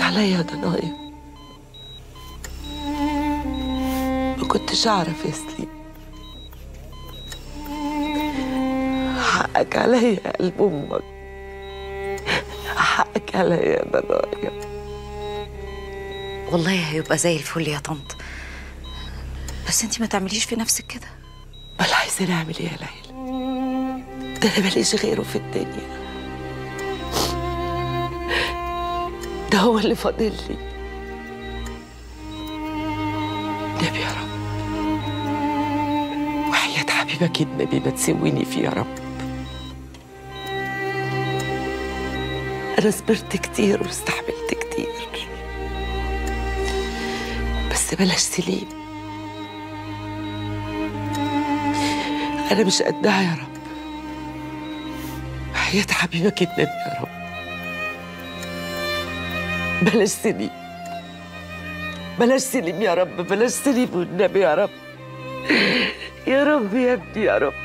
عليا ضنايا ما كنتش اعرف يا سليم حقك عليا يا قلب امك حقك عليا يا ضنايا والله هيبقى زي الفل يا طنط بس انتي ما تعمليش في نفسك كده امال عايزين اعمل ايه يا ليلى ده انا ماليش غيره في الدنيا ده هو اللي فاضل لي نبي يا رب وحياة حبيبك النبي ما تسويني فيه يا رب أنا صبرت كتير واستحملت كتير بس بلاش سليم أنا مش قدها يا رب حياة حبيبك النبي يا رب بلاش سليم بلاش سليم يا رب بلاش سليم والنبي يا رب يا رب يا ابني يا رب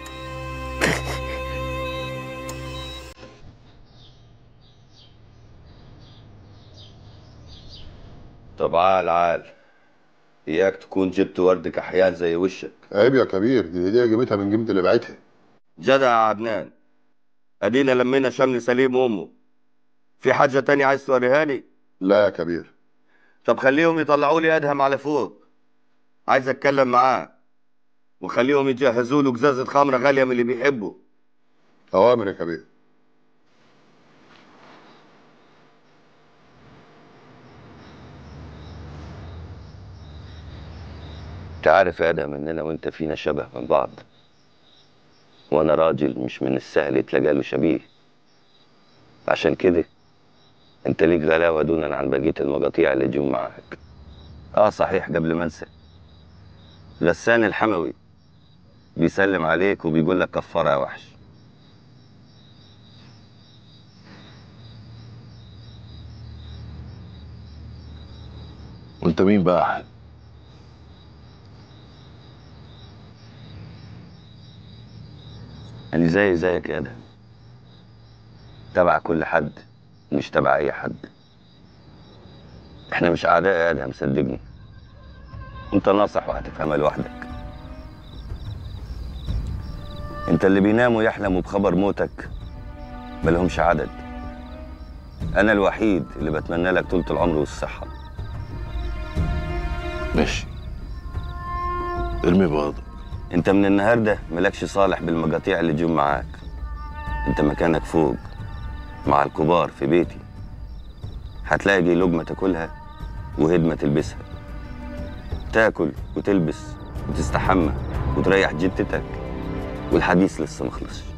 طب عال عال اياك تكون جبت ورد كحيان زي وشك عيب يا كبير دي هديه جابتها من جيمة اللي بعتها جدع يا عدنان ادينا لمينا شمل سليم وامه في حاجة تانية عايز توريها لي لا يا كبير طب خليهم يطلعوا لي ادهم على فوق عايز اتكلم معاه وخليهم يجهزوا له جزازة خمرة غالية من اللي بيحبه اوامر يا كبير انت عارف يا ادهم اننا وانت فينا شبه من بعض وانا راجل مش من السهل يتلقى له شبيه عشان كده انت ليك غلاوة دونا عن بقية المقاطيع اللي جم معاك اه صحيح قبل ما انسى غسان الحموي بيسلم عليك وبيقول لك كفارة يا وحش وانت مين بقى احمد أنا زي زيك يا ادهم تبع كل حد مش تبع اي حد احنا مش اعداء يا ادهم صدقني انت ناصح وهتفهمها لوحدك انت اللي بيناموا يحلموا بخبر موتك ملهمش عدد انا الوحيد اللي بتمنى لك طولة العمر والصحة ماشي ارمي بياضك انت من النهارده مالكش صالح بالمقاطيع اللي جم معاك انت مكانك فوق مع الكبار في بيتي هتلاقي لقمة تاكلها وهدمة تلبسها تاكل وتلبس وتستحمى وتريح جتتك والحديث لسه مخلصش